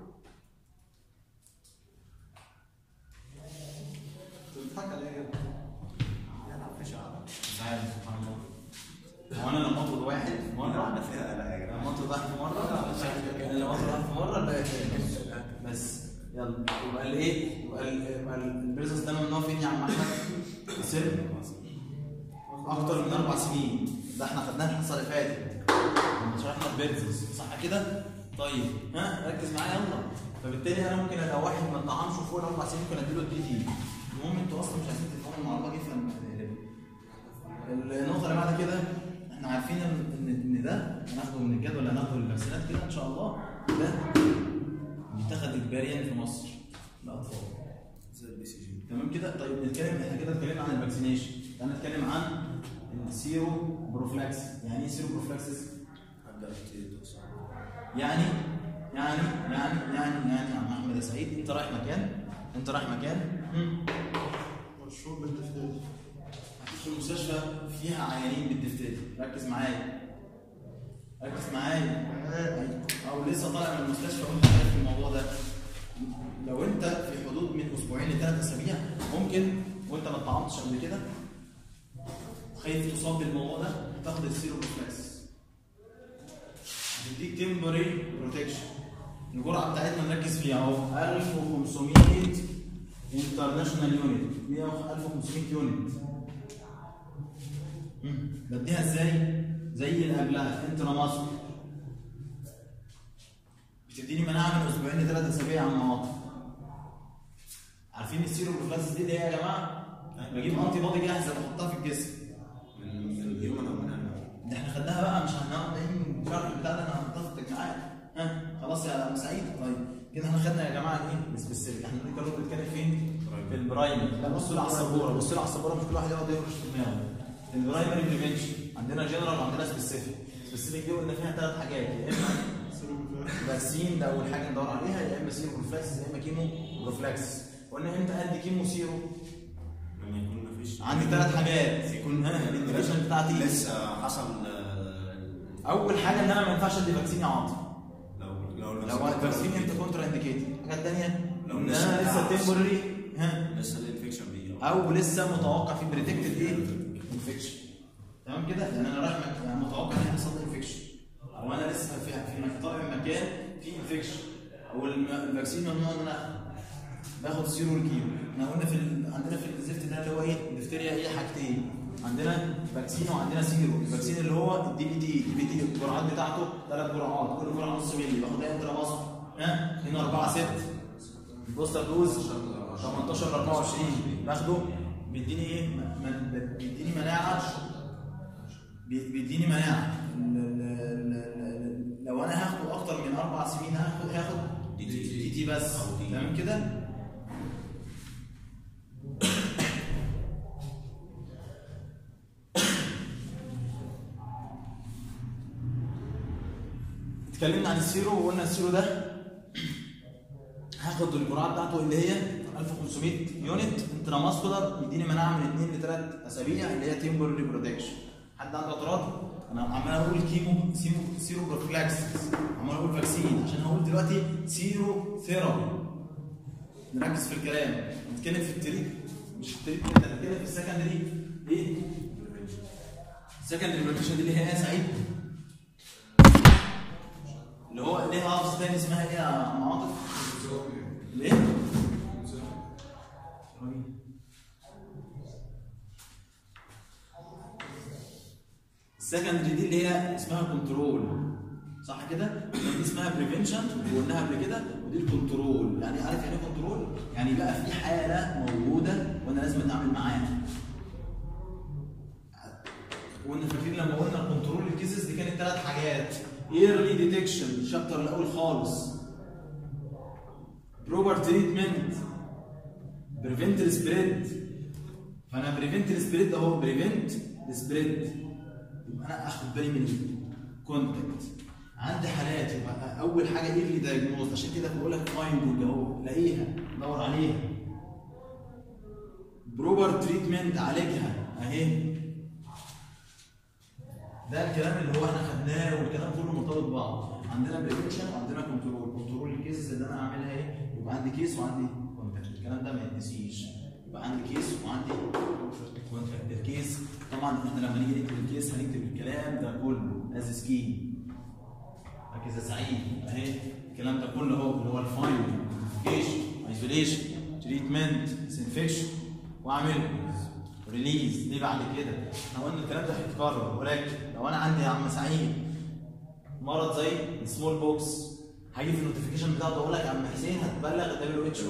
بتضحك على ايه؟ مش عارف سبحان الله هو انا لما اطلب واحد في مره فيها قلق يا جماعه لما اطلب واحد في مره انا لما اطلب واحد في مره لا بس يلا يبقى الايه يبقى ال- يبقى البيزنس ده ممنوع فين يا عم احمد؟ سن اكتر من اربع سنين ده احنا خدناه الحصه اللي فاتت لما شرحنا البيزنس صح كده؟ طيب ها ركز معايا يلا فبالتالي انا ممكن لو واحد ما طعمش فوق الاربع سنين ممكن اديله الدي تي المهم انتوا اصلا مش عايزين تفهموا المعلومه دي فنقلبها النقطة اللي بعد كده احنا عارفين ان ان إن ده هناخده من الجدول اللي هناخده للفاكسينات كده ان شاء الله ده بيتاخد اجباريا في مصر لاطفال زي البي سي جي تمام كده طيب نتكلم احنا كده اتكلمنا عن الفاكسينيشن تعالى نتكلم عن السيرو بروفلاكس يعني ايه سيرو بروفلاكسس؟ هبدا توصل يعني يعني يعني يعني يعني يا عم احمد يا سعيد انت رايح مكان انت رايح مكان هم؟ مشهور بالتفكير في المستشفى فيها عيانين بالدفتر ركز معايا ركز معايا او لسه طالع من المستشفى وانت عارف في الموضوع ده لو انت في حدود من اسبوعين لثلاث اسابيع ممكن وانت ما اتطعمتش قبل كده خايف تصاب بالموضوع ده تاخد السيرو ريفلكس بيديك تمبري بروتكشن الجرعه بتاعتنا نركز فيها اهو 1500 انترناشونال يونت 1500 يونت مم. بديها ازاي؟ زي اللي قبلها انترا ماسك بتديني مناعه من اسبوعين لثلاث اسابيع يا عم عاطف عارفين السيرو بروفلاكسس دي اللي هي يا جماعه؟ بجيب انتي بادي جاهزه بحطها في الجسم من من الهيومن او من animal. ده احنا خدناها بقى مش هنقعد نعيد الشرح بتاع ده انا هحطها في التجميعات ها خلاص يا ابو سعيد طيب كده احنا خدنا يا جماعه ايه السبيسيفيك احنا بنتكلم بنتكلم فين؟ في البرايمري لا بصوا لي على السبوره بصوا لي على السبوره مش كل واحد يقعد يهرش في دماغه البرايمري بريفنشن عندنا جنرال وعندنا سبيسيفيك سبيسيفيك دي قلنا فيها ثلاث حاجات يا اما فاكسين ده اول حاجه ندور عليها يا اما سيرو بروفلاكس يا اما كيمو بروفلاكس قلنا امتى ادي كيمو سيرو لما يكون مفيش عندي ثلاث حاجات يكون ها الانديكيشن بتاعتي لسه حصل آه، اول حاجه ان انا ما ينفعش ادي فاكسين يا عاطف لو لو لو الفاكسين انت كونترا انديكيتد الحاجه الثانيه لو ان لسه انا لسه بتاع- تمبرري ها لسه الانفكشن بيه او لسه متوقع في بريدكتد ايه انفكشن تمام كده يعني انا رايح مك... يعني متوقع ان يحصل لي انفكشن او انا لسه في في مك- طالع من مكان فيه انفكشن او الم- الفاكسين ممنوع ان انا باخد سيرو الكيمو احنا قلنا في ال... عندنا في الزفت ده اللي هو ايه الدفتريا ايه حاجتين عندنا فاكسين وعندنا سيرو الفاكسين اللي هو الدي بي تي الدي بي تي الجرعات بتاعته ثلاث جرعات كل جرعه نص مللي باخدها انترا مصر ها 2 4 6 بوستر دوز 18 ل 24 باخده بيديني ايه؟ م- م- بيديني مناعه بي- بيديني مناعه ال- ال- ال- ال- لو انا هاخده اكتر من اربع سنين هاخد هاخد دي دي تي. تي بس أو دي. تمام كده؟ اتكلمنا عن السيرو وقلنا السيرو ده هاخد الجرعه بتاعته اللي هي 1500 يونت انترا ماسكولار يديني مناعه من 2 ل 3 اسابيع اللي هي تيمبرلي بروتكشن حد عنده اعتراض؟ انا عمال اقول كيمو سيرو سيرو بروفلاكسس عمال اقول فاكسين عشان هقول دلوقتي سيرو ثيرابي نركز في الكلام نتكلم في التريك مش التريك انت نتكلم في السكندري ايه؟ السكندري بروتكشن دي اللي هي ايه يا سعيد؟ اللي هو ليها لفظ تاني اسمها ايه يا عم عاطف؟ ليه؟ السكندري دي اللي هي اسمها كنترول صح كده؟ دي اسمها بريفنشن وقلناها قبل كده ودي الكنترول يعني عارف يعني ايه كنترول؟ يعني بقى في حاله موجوده وانا لازم اتعامل معاها وقلنا فاكرين لما قلنا الكنترول الكيسز دي كانت ثلاث حاجات ايرلي ديتكشن الشابتر الاول خالص بروبر تريتمنت بريفنت السبريد فانا بريفنت السبريد اهو بريفنت السبريد يبقى انا اخد بالي من الكونتاكت عندي حالات يبقى اول حاجه ايرلي دايجنوز عشان كده بقول لك فايندنج اهو لاقيها دور عليها بروبر تريتمنت عالجها اهي ده الكلام اللي هو احنا خدناه والكلام كله مرتبط ببعض عندنا بريفنشن وعندنا كنترول كنترول الكيسز اللي انا اعملها ايه يبقى عندي كيس وعندي كونتاكت الكلام ده ما يتنسيش يبقى عندي كيس وعندي كونتاكت الكيس طبعا احنا لما نيجي نكتب الكيس هنكتب الكلام ده كله از سكيم ركز يا سعيد اهي الكلام ده كله هو اللي هو الفاينل ايدنتيفيكيشن ايزوليشن تريتمنت ديسانفكشن واعمل ريليز ليه بعد كده؟ احنا قلنا الكلام ده هيتكرر ولكن لو انا عندي يا عم سعيد مرض زي السمول بوكس هاجي في النوتيفيكيشن بتاعته اقول لك يا عم حسين هتبلغ الدبليو اتش او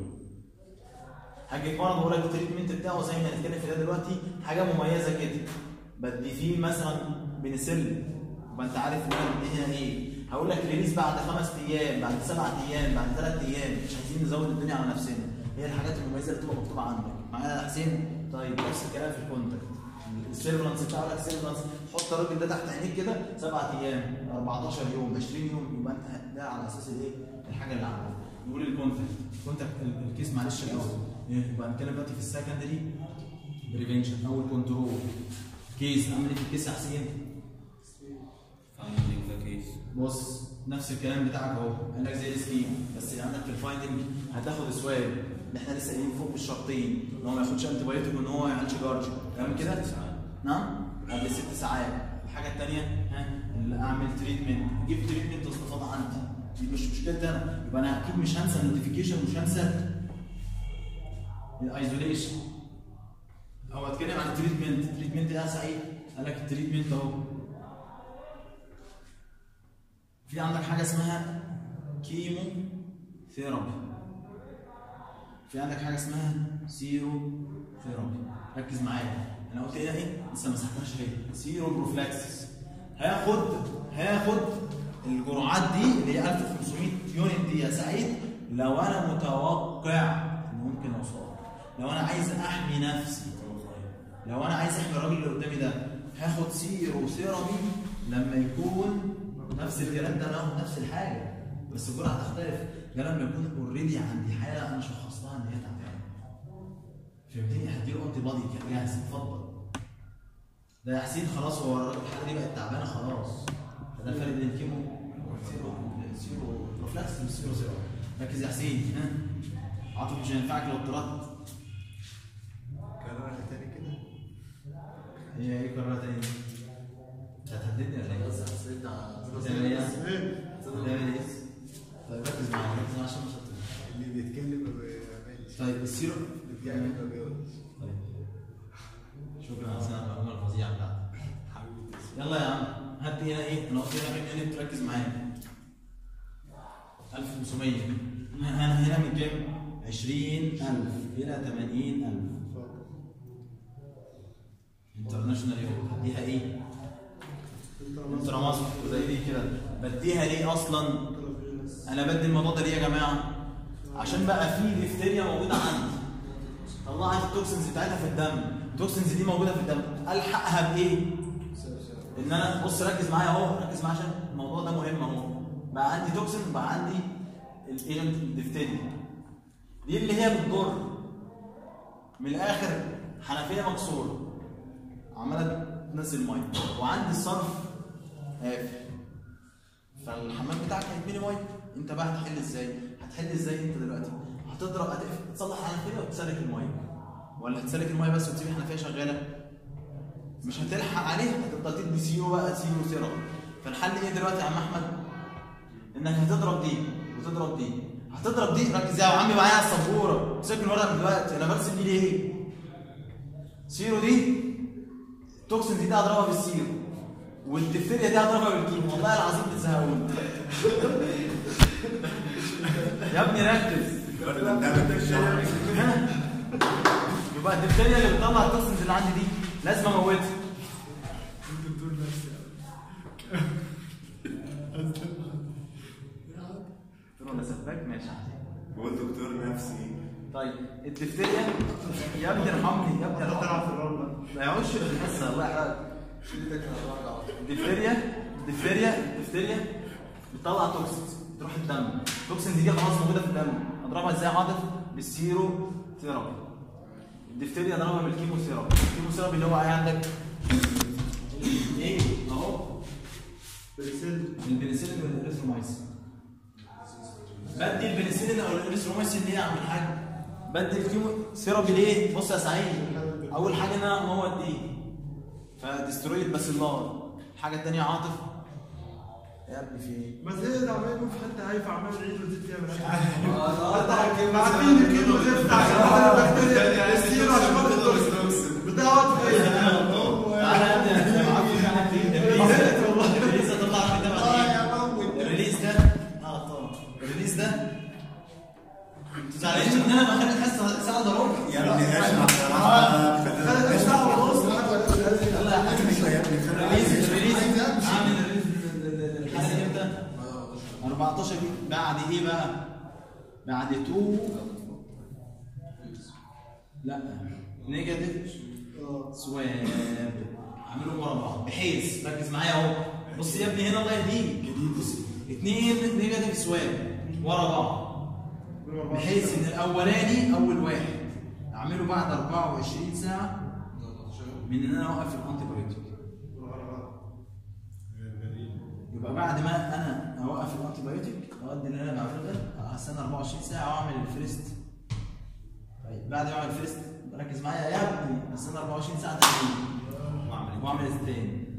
هاجي في مرض اقول لك التريتمنت بتاعه زي ما هنتكلم في ده دلوقتي حاجه مميزه كده بدي فيه مثلا بنسلين يبقى انت عارف ان انا بدي هنا ايه هقول لك ريليز بعد خمس ايام بعد سبعة ايام بعد ثلاث ايام مش عايزين نزود الدنيا على نفسنا هي الحاجات المميزه اللي تبقى مكتوبه عندك معايا يا حسين طيب نفس الكلام في الكونتاكت السيرفرنس بتاع لك سيرفرنس حط الراجل ده تحت عينيك كده سبعة ايام 14 يوم 20 يوم يبقى انت ده على اساس الايه الحاجه اللي عندك نقول الكونتاكت الكونتاكت ال- الكيس معلش الاول يبقى هنتكلم دلوقتي في السكندري بريفنشن او الكنترول كيس اعمل ايه في الكيس يا حسين فايندينج ذا كيس بص نفس الكلام بتاعك اهو قال لك زي السكيم بس عندك في الفايندنج هتاخد سواب اللي احنا لسه قايلين فوق بالشرطين ان هو ما ياخدش انتي بايوتيك وان هو ما يعملش جارج تمام كده؟ نعم قبل ست ساعات الحاجه الثانيه ها اللي اعمل تريتمنت جيب تريتمنت واستفاض عندي دي مش مشكلتي انا يبقى انا اكيد مش هنسى النوتيفيكيشن مش هنسى الايزوليشن هو اتكلم عن التريتمنت التريتمنت ايه يا سعيد؟ قال لك التريتمنت اهو في عندك حاجه اسمها كيمو ثيرابي في عندك حاجه اسمها سيرو ثيرابي ركز معايا انا قلت ايه ايه لسه ما مسحتهاش ليه سيرو بروفلاكسس هاخد هاخد الجرعات دي اللي هي 1500 يونت دي يا سعيد لو انا متوقع ان ممكن اوصل لو انا عايز احمي نفسي لو انا عايز احمي الراجل اللي قدامي ده هاخد سيرو ثيرابي لما يكون نفس الكلام ده انا هاخد نفس الحاجه بس الجرعه تختلف ده لما يكون اوريدي عندي حاله انا شخصتها ان هي تعبانه فهمتني هديله انتي بادي كان جاهز اتفضل ده يا حسين خلاص هو الحاله دي بقت تعبانه خلاص ده الفرق بين الكيمو سيرو سيرو بروفلاكس والسيرو سيرو ركز يا حسين ها عاطف مش هينفعك لو اضطرت كررها تاني كده هي ايه قرارها تاني؟ انت هتهددني ولا ايه؟ بس حسيت ع- تعمل ايه؟ ايه تعمل ايه؟ طيب ركز معايا ركز معايا عشان مش هتقول. اللي بيتكلم ما بيعملش طيب السيرو اللي بيعمل ما بيقولش طيب شكرا على السنه المعلومه الفظيعه بتاعتك حبيبي يلا يا عم هات هنا ايه؟ انا قلت هنا كام يونت تركز معايا 1500 انا هنا من كام؟ 20000 الى 80000 انترناشونال يوم هديها ايه؟ انترا مصر زي دي كده بديها ليه اصلا؟ انا بدي الموضوع ده ليه يا جماعه؟ عشان بقى في ديفتيريا موجوده عندي طلعت التوكسنز بتاعتها في الدم التوكسنز دي موجوده في الدم الحقها بايه؟ ان انا بص ركز معايا اهو ركز معايا عشان الموضوع ده مهم اهو بقى عندي توكسين بقى عندي الايجنت الديفتيريا دي اللي هي بتضر من الاخر حنفيه مكسوره عماله تنزل ميه وعندي الصرف قافل فالحمام بتاعك هيتملي ميه انت بقى هتحل ازاي؟ هتحل ازاي انت دلوقتي؟ هتضرب هتقفل تصلح الحنفيه وتسلك الميه ولا هتسلك الميه بس وتسيب الحنفيه شغاله؟ مش هتلحق عليها هتفضل تدي سيرو بقى سيرو سيرو فالحل ايه دلوقتي يا عم احمد؟ انك هتضرب دي وتضرب دي هتضرب دي ركز يا عمي معايا على السبوره سيبك من الورق من دلوقتي انا برسم دي ليه؟ سيرو دي التوكسين دي, دي هضربها بالسيرو والدفتيريا دي هضربها بالكيمو والله العظيم بتزهقوني يا ابني ركز ها؟ يبقى الدفتيريا اللي بتطلع التوكسينز اللي عندي دي لازم اموتها الدكتور نفسي قلت له انا سباك ماشي بقول دكتور نفسي طيب الدفتيريا يا ابني ارحمني يا ابني تلعب ارحمني في الرول بقى ما يعوش الحصه الله يحرقك شيلتك انا راجع الدفتيريا الدفتيريا الدفتيريا بتطلع توكسينز تروح الدم التوكسينز دي خلاص موجوده في الدم اضربها ازاي عاطف بالسيرو ثيرابي الدفتيريا اضربها بالكيمو ثيرابي الكيمو ثيرابي اللي هو ايه عندك ايه اهو بريسيل البنسلين والاريثرومايسين بدي البنسلين او الاريثرومايسين ليه يا عم الحاج؟ بدي الكيمو ثيرابي ليه؟ بص يا سعيد اول حاجه ان انا اموت دي فديسترويد بس النار الحاجه الثانيه عاطف يا ابني في ايه؟ بس هي ده عمال يكون في حته هايفه عمال يعيد ويزيد فيها مش عارف عارفين الكيلو زفت عشان خاطر البكتيريا السيرو عشان خاطر التوكسين بتاع وقت تعالى يا ابني انا معاك في حاجه الريليز الريليز ده طلع في ده بعدين الريليز ده اه طبعا الريليز ده انتوا زعلانين ان انا بخلي الحصه ساعه الا ربع يا ابني اشرح خدت ساعه ونص لحد ما تنزل. يلا يا حبيبي الريليز الريليز عامل الريليز الحلقه دي امتى؟ 14 دي بعد ايه بقى؟ بعد 2 لا نيجاتيف سواب اعملهم ورا بعض بحيث ركز معايا اهو بص يا ابني هنا الله يهديك اثنين نيجاتيف سواب ورا بعض بحيث ان الاولاني اول واحد اعمله بعد 24 ساعه من ان انا اوقف الانتي بايوتيك يبقى بعد ما انا اوقف الانتي بايوتيك اودي اللي انا بعمله ده هستنى 24 ساعه واعمل الفيرست طيب بعد ما اعمل الفيرست ركز معايا يا ابني هستنى 24 ساعه تاني واعمل واعمل التاني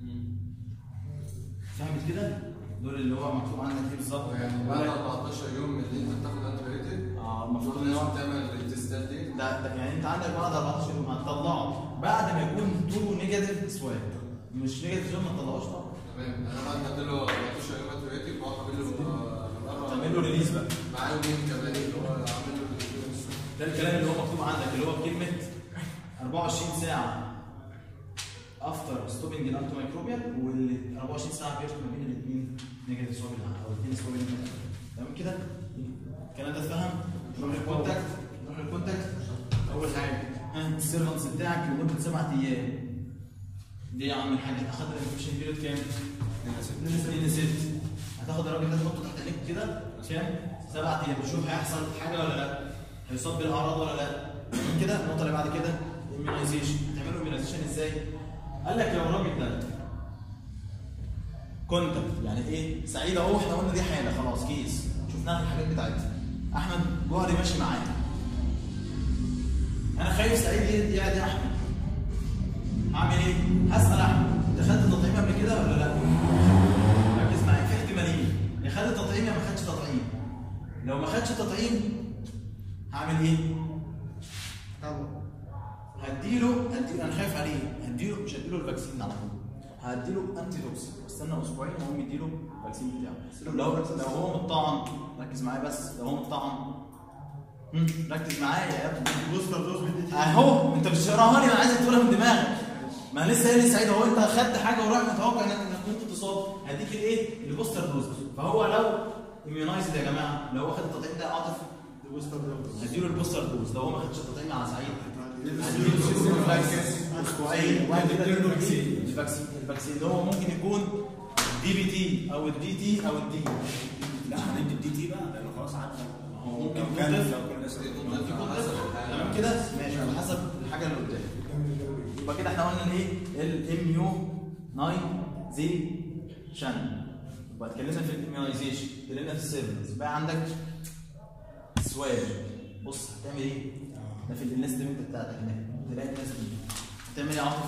فهمت كده؟ دول اللي هو مكتوب عندك ايه بالظبط يعني بعد 14 يوم من اللي انت بتاخد انتي بايوتيك اه المفروض ان لازم هو تعمل التستات دي ده, ده يعني انت عندك بعد 14 يوم هتطلعه بعد ما يكون تو نيجاتيف سواب مش نيجاتيف سواب ما تطلعوش طبعا تمام انا بعد ما اديله 14 يوم انتي بايوتيك بروح اعمل له تعمل له ريليز بقى معاه يومين كمان اللي هو عامل له الريليز. ده الكلام اللي هو مكتوب عندك اللي هو بكلمه 24 ساعه افتر ستوبنج الانتو مايكروبيال وال 24 ساعه بيفرق ما بين الاثنين نيجاتيف سواب او الاثنين سواب تمام كده؟ الكلام ده اتفهم؟ نروح للكونتاكت نروح للكونتاكت اول حاجه ها السيرفنس بتاعك لمده سبع ايام دي يا عم الحاج هتاخد الانفكشن بيريود كام؟ 2 6 هتاخد الراجل ده تحطه تحت عينيك كده كام؟ سبع ايام تشوف هيحصل حاجه ولا لا؟ هيصاب بالاعراض ولا لا؟ تمام كده النقطه اللي بعد كده immunization هتعملوا immunization ازاي؟ قال لك لو الراجل ده كونتاكت يعني ايه سعيد اهو احنا قلنا دي حاله خلاص كيس شفناها في الحاجات بتاعتها احمد جوهري ماشي معانا انا خايف سعيد ي- يعدي احمد هعمل ايه؟ هسال احمد انت خدت تطعيم قبل كده ولا لا؟ ركز معايا في احتمالين يا خد تطعيم يا ما خدش تطعيم لو ما خدش تطعيم هعمل ايه؟ هديله هديله انا خايف عليه هديله مش هديله الفاكسين على طول هديله انتي توكسين استنى اسبوعين واقوم مديله الفاكسين بتاعه لو لو هو مطعم ركز معايا بس لو هو مطعم مم، ركز معايا يا ابني بوستر دوز بدي اهو انت مش تقراها لي انا عايزك تقولها من دماغك ما انا لسه قايل لسعيد اهو انت خدت حاجه وراك متوقع انك انك ممكن تصاب هديك الايه؟ البوستر دوز فهو لو اميونايزد يا جماعه لو واخد التطعيم ده عاطف بوستر دوز هديله البوستر دوز لو هو ما خدش التطعيم على سعيد الفاكسين الفاكسين اللي هو ممكن يكون دي بي تي او الدي تي او الدي لا هندي الدي تي بقى لانه خلاص عارف هو ممكن لو يكون كان طفل. لو كان لسه ممكن يكون طفل. تمام كده ماشي على حسب الحاجه اللي قدامك يبقى كده احنا قلنا الايه الاميونايزيشن يبقى اتكلمنا في الاميونايزيشن اتكلمنا في السيرفنس بقى عندك سواب بص هتعمل ايه؟ ده في الانستمنت بتاعتك هناك تلاقي الناس دي هتعمل ايه يا عاطف؟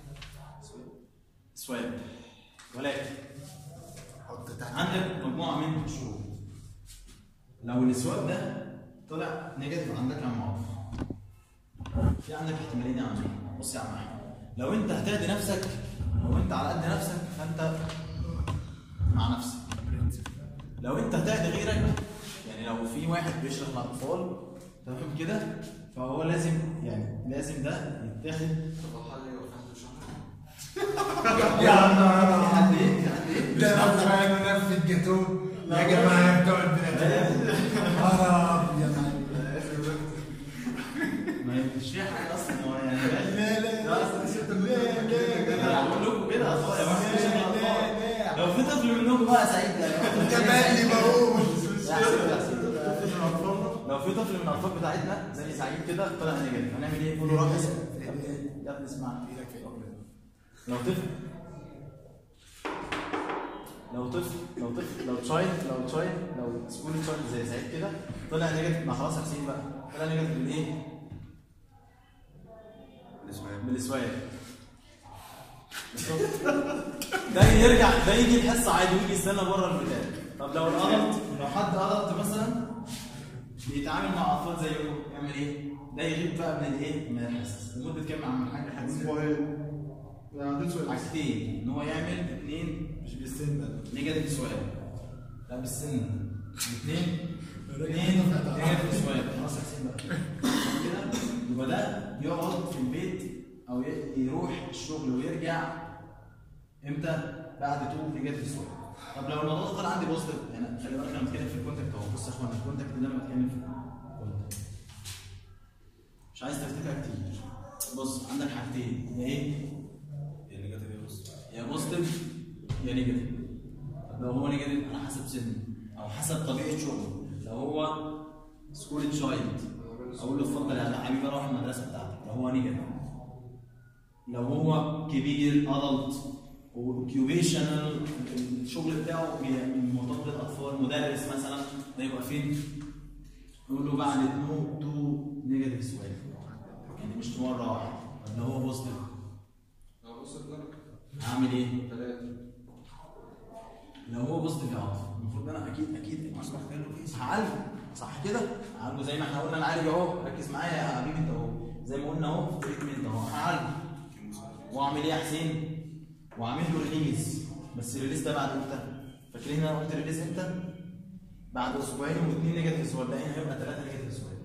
سواب ولكن حط تحت عندك مجموعه من الشروط لو السواب ده طلع نيجاتيف عندك يا عم عاطف في عندك احتمالين يا عم بص يا عم احمد لو انت هتهدي نفسك لو انت على قد نفسك فانت مع نفسك لو انت هتهدي غيرك يعني لو في واحد بيشرح للاطفال تمام كده فهو لازم يعني لازم ده يتاخد طب الحل يبقى في حد شهر يا عم في حد ايه؟ في حد ايه؟ لا انا نفذ جاتو يا جماعه بتوع البلاد حرام يا معلم ما هي مش فيها حاجه اصلا هو يعني لا لا لا اصلا لا لا لا انا بقول لكم كده اطفال يا واحد بيشرح للاطفال لو في طفل منكم بقى سعيد ده انت مالي بقول يا حسين، يا حسين. لو في طفل من الاطفال بتاعتنا زي سعيد كده طلع نيجاتيف هنعمل ايه؟ نقول له روح اسال يا ابني اسمعني لو طفل لو طفل لو طفل لو تشايلد لو تشايلد لو سكول تشايلد زي سعيد كده طلع نيجاتيف ما خلاص يا حسين بقى طلع نيجاتيف من ايه؟ من السواد ده يرجع ده يجي الحصه عادي ويجي يستنى بره البتاع طب لو الادلت لو حد ادلت مثلا بيتعامل مع اطفال زيه يعمل ايه؟ ده يغيب بقى من الايه؟ من الحصص لمده كام يا عم الحاج حاجتين عندي سؤال حاجتين ان هو يعمل اثنين مش بالسن ده نيجاتيف سؤال لا بالسن اثنين اثنين نيجاتيف سؤال خلاص يا حسين بقى كده يبقى ده يقعد في البيت او ي- يروح الشغل ويرجع امتى؟ بعد تو نيجاتيف سؤال طب لو الموضوع ده طلع عندي بوزيتيف يعني خلي بالك انا بتكلم في الكونتاكت اهو بص يا اخوانا الكونتاكت ده انا بتكلم في الكونتاكت مش عايز تفتكرها كتير بص عندك حاجتين يا ايه؟ يا بوزيتيف يا نيجاتيف طب لو هو نيجاتيف على حسب سنه او حسب طبيعه شغله لو هو سكول تشايلد اقول له اتفضل يا حبيبي روح المدرسه بتاعتك لو هو نيجاتيف لو هو كبير ادلت واوكيوبيشنال الشغل بتاعه بي- مرتبط بالاطفال مدرس مثلا ده يبقى فين؟ نقول له بعد نو تو نيجاتيف سؤال يعني مش مره واحده طب لو هو بوزيتيف لو بص الدرجة هعمل ايه؟ ثلاثة لو هو بوزيتيف يا عاطف المفروض انا اكيد اكيد هعالجه صح كده؟ هعالجه زي ما احنا قلنا نعالج اهو ركز معايا يا حبيبي انت اهو زي ما قلنا اهو في تريتمنت اهو هعالجه واعمل ايه يا حسين؟ واعمل له ريليز بس الريليز ده بعد امتى؟ فاكرين انا قلت ريليز امتى؟ بعد اسبوعين واثنين نيجاتيف سؤال ده هنا هيبقى ثلاثه نيجاتيف سؤال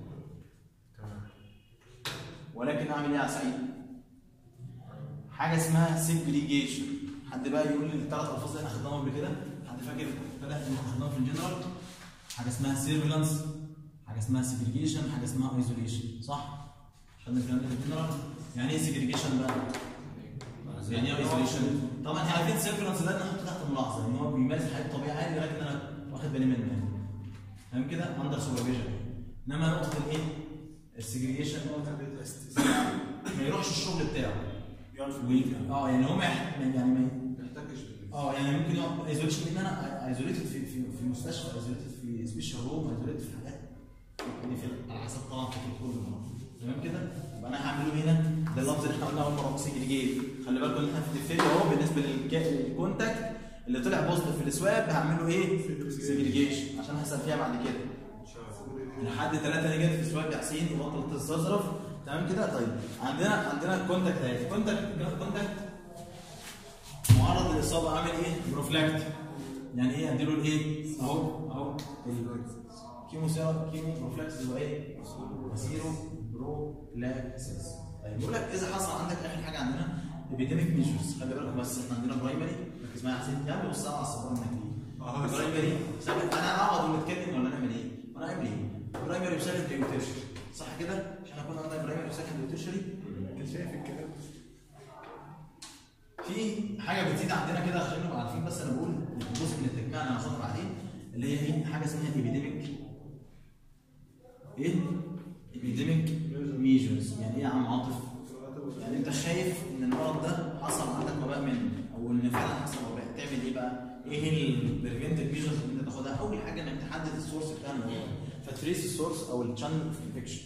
ولكن اعمل ايه يا سعيد؟ حاجه اسمها سيجريجيشن حد بقى يقول لي الثلاث الفاظ اللي احنا خدناهم قبل كده حد فاكر الثلاث اللي احنا خدناهم في الجنرال حاجه اسمها سيرفيلانس حاجه اسمها سيجريجيشن حاجه اسمها ايزوليشن صح خدنا الكلام ده في الجنرال يعني ايه سيجريجيشن بقى يعني ايه ايزوليشن طبعا احنا عارفين سيرفيلانس ده نحطه تحت ملاحظه ان هو بيمارس حياته طبيعي عادي لكن انا واخد بالي منه يعني تمام كده اندر سوبرفيجن انما نقطه الايه السجريجيشن ما يروحش الشغل بتاعه يقعد في و- البيت اه يعني هو ما يح- يعني ما ما يحتاجش بال- اه يعني ممكن يقعد ايزوليشن ان انا ايزوليتد في في في مستشفى ايزوليتد في سبيشال روم ايزوليتد في حاجات دي في على حسب طبعا فكره كل مرة. تمام كده يبقى انا هعمله هنا ده اللفظ اللي احنا قلناه اول مره سيجريجيت خلي بالكم ان احنا في الدفتيريا اهو بالنسبه للك- للكونتاكت اللي طلع بوزيتيف في السواب هعمله ايه؟ سيجريجيشن عشان هسال فيها بعد كده لحد ثلاثة نيجاتيف في سواب يحسين يبطل تستظرف تمام كده طيب عندنا عندنا كونتاكت اهي كونتاكت كونتاكت معرض للاصابه عامل ايه؟ بروفلاكت يعني ايه اديله الايه؟ اهو اهو كيمو سيرا كيمو بروفلاكس هو ايه؟ سيرو بروفلاكسس طيب بيقول لك اذا حصل عندك اخر حاجه عندنا ابيديميك ميجرز خلي بالك بس احنا عندنا برايمري ركز معايا يا حسين يا عم بص على الصبر انك اه ايه برايمري سابق انا اقعد ونتكلم ولا نعمل ايه؟ وانا اعمل ايه؟ برايمري وسكندري وتيرشري صح كده؟ مش احنا كنا عندنا برايمري وسكندري وتيرشري انت شايف الكلام في حاجه بتزيد عندنا كده عشان نبقى عارفين بس انا بقول جزء من التجميع اللي هنصنف عليه اللي هي ايه حاجه اسمها ايبيديميك ايه؟ ايبيديميك ميجرز يعني ايه يا عم عاطف؟ يعني انت خايف ان المرض ده حصل عندك وباء منه او ان فعلا حصل وباء تعمل ايه بقى؟ ايه البريفنتيف ميجرز اللي انت تاخدها؟ اول حاجه انك تحدد السورس بتاع المرض فتريس السورس او الشانل اوف انفكشن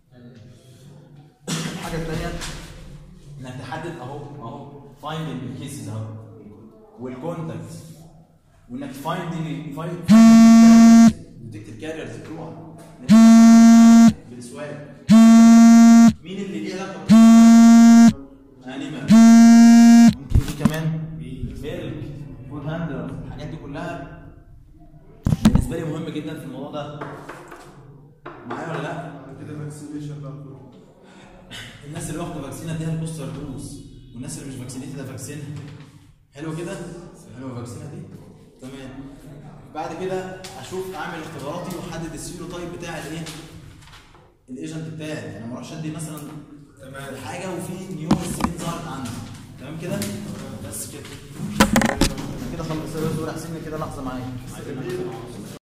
الحاجه الثانيه انك تحدد اهو اهو فايندنج الكيسز اهو والكونتاكت وانك فايندنج فايند ديتكت الكاريرز بتوعك بالسواب مين اللي ليه علاقه انيمال ممكن دي كمان ميلك فود هاندلر الحاجات دي كلها بالنسبه لي مهم جدا في الموضوع ده معايا ولا لا؟ كده فاكسينيشن بقى كله الناس اللي واخده فاكسين اديها البوستر دوز والناس اللي مش فاكسينيتد فاكسينها حلو كده حلوه الفاكسينه دي تمام بعد كده اشوف اعمل اختباراتي واحدد السيرو تايب بتاع الايه الايجنت بتاعي يعني ما اروحش ادي مثلا تمام حاجه وفي نيو سنين ظهرت عندي تمام كده بس كده كده خلص دول حسين كده لحظه معايا